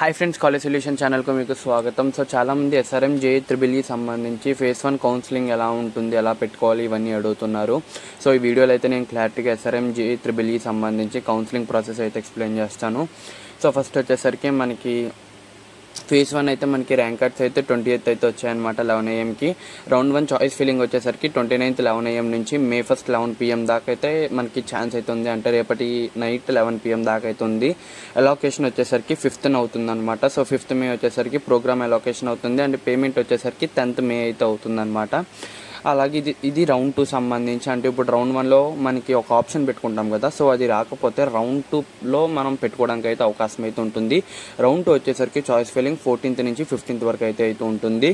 hi friends college solution ఛానల్కు మీకు స్వాగతం సో చాలామంది ఎస్ఆర్ఎం జే త్రిబుల్ ఈ సంబంధించి ఫేస్ వన్ కౌన్సిలింగ్ ఎలా ఉంటుంది ఎలా పెట్టుకోవాలి ఇవన్నీ అడుగుతున్నారు సో ఈ వీడియోలో అయితే నేను క్లారిటీగా ఎస్ఆర్ఎం జే త్రిబుల్ ఈ సంబంధించి కౌన్సిలింగ్ ప్రాసెస్ అయితే ఎక్స్ప్లెయిన్ చేస్తాను సో ఫస్ట్ వచ్చేసరికి మనకి ఫేజ్ వన్ అయితే మనకి ర్యాంక్ కార్డ్స్ అయితే ట్వంటీ ఎయిత్ అయితే వచ్చాయన్నమాట లెవెన్ ఏఎంకి రౌండ్ వన్ చాయిస్ ఫీలింగ్ వచ్చేసరికి ట్వంటీ నైన్త్ లెవెన్ ఏఎం నుంచి మే ఫస్ట్ లెవెన్ పిఎం దాకా అయితే మనకి ఛాన్స్ అయితే ఉంది అంటే రేపటి నైట్ లెవెన్ పిఎం దాకా అయితే ఉంది అలొకేషన్ వచ్చేసరికి ఫిఫ్త్ అవుతుంది అనమాట సో ఫిఫ్త్ మే వచ్చేసరికి ప్రోగ్రామ్ అలొకేషన్ అవుతుంది అండ్ పేమెంట్ వచ్చేసరికి టెన్త్ మే అయితే అవుతుంది అనమాట అలాగే ఇది ఇది రౌండ్ టూ సంబంధించి అంటే ఇప్పుడు రౌండ్ వన్లో మనకి ఒక ఆప్షన్ పెట్టుకుంటాం కదా సో అది రాకపోతే రౌండ్ టూలో మనం పెట్టుకోవడానికి అయితే అవకాశం అయితే ఉంటుంది రౌండ్ టూ వచ్చేసరికి చాయిస్ ఫిల్లింగ్ ఫోర్టీన్త్ నుంచి ఫిఫ్టీన్త్ వరకు అయితే అయితే ఉంటుంది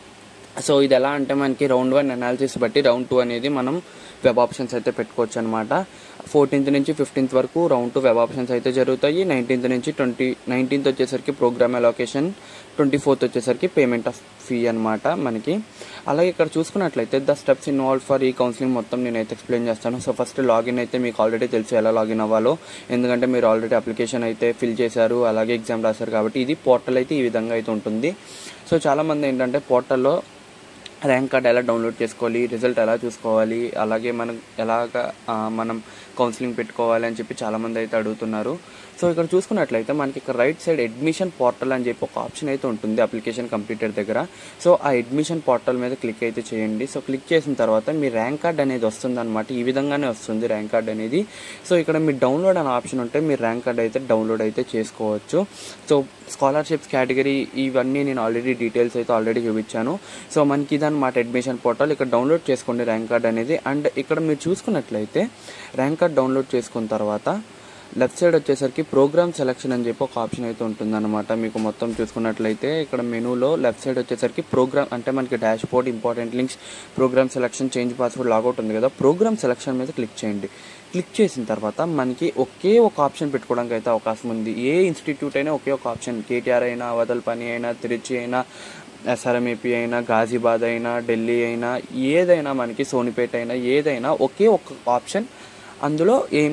సో ఇది ఎలా అంటే మనకి రౌండ్ వన్ అనాలిసిస్ బట్టి రౌండ్ టూ అనేది మనం వెబ్ ఆప్షన్స్ అయితే పెట్టుకోవచ్చు అనమాట ఫోర్టీన్త్ నుంచి ఫిఫ్టీన్త్ వరకు రౌండ్ టూ వెబ్ ఆప్షన్స్ అయితే జరుగుతాయి నైన్టీన్త్ నుంచి ట్వంటీ నైన్టీన్త్ వచ్చేసరికి ప్రోగ్రామ్ అలొకేషన్ ట్వంటీ ఫోర్త్ వచ్చేసరికి పేమెంట్ ఆఫ్ ఫీ అనమాట మనకి అలాగే ఇక్కడ చూసుకున్నట్లయితే ద స్టెప్స్ ఇన్వాల్వ్ ఫర్ ఈ కౌన్సిలింగ్ మొత్తం నేనైతే ఎక్స్ప్లెయిన్ చేస్తాను సో ఫస్ట్ లాగిన్ అయితే మీకు ఆల్రెడీ తెలుసు ఎలా లాగిన్ అవ్వాలో ఎందుకంటే మీరు ఆల్రెడీ అప్లికేషన్ అయితే ఫిల్ చేశారు అలాగే ఎగ్జామ్ రాశారు కాబట్టి ఇది పోర్టల్ అయితే ఈ విధంగా అయితే ఉంటుంది సో చాలామంది ఏంటంటే పోర్టల్లో ర్యాంక్ కార్డ్ ఎలా డౌన్లోడ్ చేసుకోవాలి రిజల్ట్ ఎలా చూసుకోవాలి అలాగే మనం ఎలాగ ఆ, మనం కౌన్సిలింగ్ పెట్టుకోవాలి అని చెప్పి చాలామంది అయితే అడుగుతున్నారు సో ఇక్కడ చూసుకున్నట్లయితే మనకి ఇక్కడ రైట్ సైడ్ అడ్మిషన్ పోర్టల్ అని చెప్పి ఒక ఆప్షన్ అయితే ఉంటుంది అప్లికేషన్ కంప్లీటెడ్ దగ్గర సో ఆ అడ్మిషన్ పోర్టల్ మీద క్లిక్ అయితే చేయండి సో క్లిక్ చేసిన తర్వాత మీ ర్యాంక్ కార్డ్ అనేది వస్తుంది అనమాట ఈ విధంగానే వస్తుంది ర్యాంక్ కార్డ్ అనేది సో ఇక్కడ మీ డౌన్లోడ్ అనే ఆప్షన్ ఉంటే మీరు ర్యాంక్ కార్డ్ అయితే డౌన్లోడ్ అయితే చేసుకోవచ్చు సో స్కాలర్షిప్స్ కేటగిరీ ఇవన్నీ నేను ఆల్రెడీ డీటెయిల్స్ అయితే ఆల్రెడీ చూపించాను సో మనకి ఇదన్నమాట అడ్మిషన్ పోర్టల్ ఇక్కడ డౌన్లోడ్ చేసుకోండి ర్యాంక్ కార్డ్ అనేది అండ్ ఇక్కడ మీరు చూసుకున్నట్లయితే ర్యాంక్ కార్డ్ డౌన్లోడ్ చేసుకున్న తర్వాత లెఫ్ట్ సైడ్ వచ్చేసరికి ప్రోగ్రామ్ సెలెక్షన్ అని చెప్పి ఒక ఆప్షన్ అయితే ఉంటుందన్నమాట మీకు మొత్తం చూసుకున్నట్లయితే ఇక్కడ మెనూలో లెఫ్ట్ సైడ్ వచ్చేసరికి ప్రోగ్రామ్ అంటే మనకి dashboard important links programme selection change password logout ఉంది కదా ప్రోగ్రామ్ సెలెక్షన్ మీద క్లిక్ చేయండి క్లిక్ చేసిన తర్వాత మనకి ఒకే ఒక ఆప్షన్ పెట్టుకోవడానికి అయితే అవకాశం ఉంది ఏ ఇన్స్టిట్యూట్ అయినా ఒకే ఒక ఆప్షన్ కేటీఆర్ అయినా అవతల్ పని అయినా తిరుచి అయినా ఎస్ఆర్ఎంఏపీ అయినా గాజీబాద్ అయినా ఢిల్లీ అయినా ఏదైనా మనకి సోనిపేట అయినా ఏదైనా ఒకే ఒక ఆప్షన్ అందులో ఏం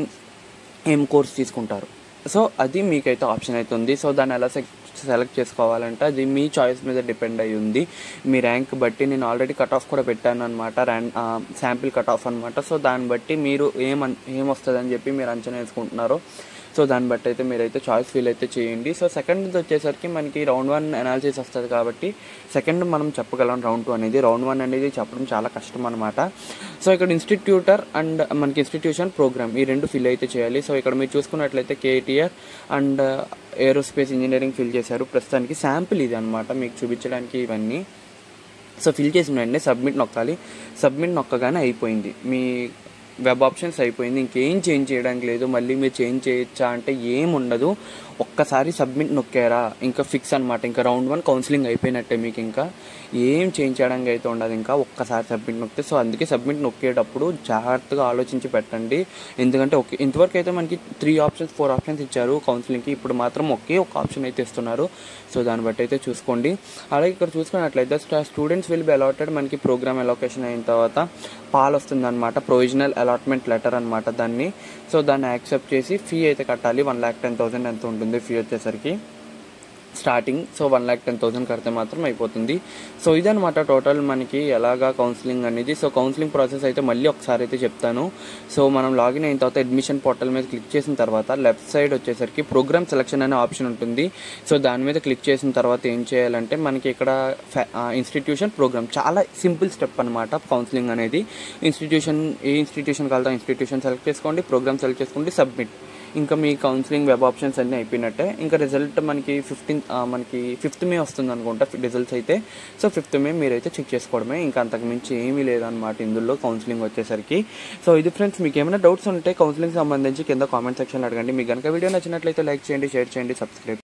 ఏం కోర్స్ తీసుకుంటారు సో అది మీకైతే ఆప్షన్ అయితే ఉంది సో దాన్ని ఎలా సెలెక్ట్ చేసుకోవాలంటే అది మీ చాయిస్ మీద డిపెండ్ అయి ఉంది మీ ర్యాంక్ బట్టి నేను ఆల్రెడీ కట్ ఆఫ్ కూడా పెట్టాను అనమాట ర్యాన్ శాంపిల్ కట్ ఆఫ్ అనమాట సో దాన్ని బట్టి మీరు ఏం ఏం వస్తుందని చెప్పి మీరు అంచనా వేసుకుంటున్నారో సో దాన్ని బట్టి అయితే మీరైతే చాయిస్ ఫీల్ అయితే చేయండి సో సెకండ్ వచ్చేసరికి మనకి రౌండ్ వన్ అనాలిసిస్ వస్తుంది కాబట్టి సెకండ్ మనం చెప్పగలం రౌండ్ టూ అనేది రౌండ్ వన్ అనేది చెప్పడం చాలా కష్టం అనమాట సో ఇక్కడ ఇన్స్టిట్యూటర్ అండ్ మనకి ఇన్స్టిట్యూషన్ ప్రోగ్రామ్ ఈ రెండు ఫిల్ అయితే చేయాలి సో ఇక్కడ మీరు చూసుకున్నట్లయితే KTR and aerospace engineering fill చేశారు ప్రస్తుతానికి శాంపిల్ ఇది అనమాట మీకు చూపించడానికి ఇవన్నీ సో ఫిల్ చేసిన వెంటనే సబ్మిట్ నొక్కాలి సబ్మిట్ నొక్కగానే అయిపోయింది మీ వెబ్ ఆప్షన్స్ అయిపోయింది ఇంకేం చేంజ్ చేయడానికి లేదు మళ్ళీ మీరు చేంజ్ చేయొచ్చా అంటే ఏం ఉండదు ఒక్కసారి సబ్మిట్ నొక్కారా ఇంకా ఫిక్స్ అనమాట ఇంకా రౌండ్ వన్ కౌన్సిలింగ్ అయిపోయినట్టే మీకు ఇంకా ఏం చేంజ్ చేయడానికి అయితే ఉండదు ఇంకా ఒక్కసారి సబ్మిట్ నొక్కితే సో అందుకే సబ్మిట్ నొక్కేటప్పుడు జాగ్రత్తగా ఆలోచించి పెట్టండి ఎందుకంటే ఓకే ఇంతవరకు అయితే మనకి త్రీ ఆప్షన్స్ ఫోర్ ఆప్షన్స్ ఇచ్చారు కౌన్సిలింగ్కి ఇప్పుడు మాత్రం ఒకే ఒక ఆప్షన్ అయితే ఇస్తున్నారు సో దాన్ని బట్టి అయితే చూసుకోండి అలాగే ఇక్కడ చూసుకున్నట్లయితే స్టూడెంట్స్ విల్ బి అలాటెడ్ మనకి ప్రోగ్రామ్ అలొకేషన్ అయిన తర్వాత పాల్ వస్తుంది అనమాట ప్రొవిజనల్ అలాట్మెంట్ లెటర్ అనమాట దాన్ని సో దాన్ని యాక్సెప్ట్ చేసి ఫీ అయితే కట్టాలి వన్ ల్యాక్ టెన్ థౌసండ్ ఎంత ఉంటుంది ఫీ వచ్చేసరికి starting so one lakh ten thousand కడితే మాత్రం అయిపోతుంది సో ఇదనమాట టోటల్ మనకి ఎలాగా కౌన్సిలింగ్ అనేది సో కౌన్సిలింగ్ ప్రాసెస్ అయితే మళ్ళీ ఒకసారి అయితే చెప్తాను సో మనం లాగిన్ అయిన తర్వాత అడ్మిషన్ పోర్టల్ మీద క్లిక్ చేసిన తర్వాత లెఫ్ట్ సైడ్ వచ్చేసరికి ప్రోగ్రామ్ సెలెక్షన్ అనే ఆప్షన్ ఉంటుంది సో దాని మీద క్లిక్ చేసిన తర్వాత ఏం చేయాలంటే మనకి ఇక్కడ ఇన్స్టిట్యూషన్ ప్రోగ్రామ్ చాలా సింపుల్ స్టెప్ అనమాట కౌన్సిలింగ్ అనేది ఇన్స్టిట్యూషన్ ఏ ఇన్స్టిట్యూషన్ కలుతా ఇన్స్టిట్యూషన్ సెలెక్ట్ చేసుకోండి ప్రోగ్రామ్ సెలెక్ట్ చేసుకోండి సబ్మిట్ ఇంకా మీ కౌన్సిలింగ్ వెబ్ ఆప్షన్స్ అన్నీ అయిపోయినట్టే ఇంకా రిజల్ట్ మనకి ఫిఫ్టీన్త్ మనకి ఫిఫ్త్ మే వస్తుంది అనుకుంటా రిజల్ట్స్ అయితే సో ఫిఫ్త్ మే మీరైతే చెక్ చేసుకోవడమే ఇంకా అంతకు మించి ఏమీ లేదనమాట ఇందులో కౌన్సిలింగ్ వచ్చేసరికి సో ఇది ఫ్రెండ్స్ మీకు ఏమైనా డౌట్స్ ఉంటే కౌన్సిలింగ్ సంబంధించి కింద కామెంట్ సెక్షన్ అడగండి మీకు కనుక వీడియో నచ్చినట్లయితే లైక్ చేయండి షేర్ చేయండి సబ్స్క్రైబ్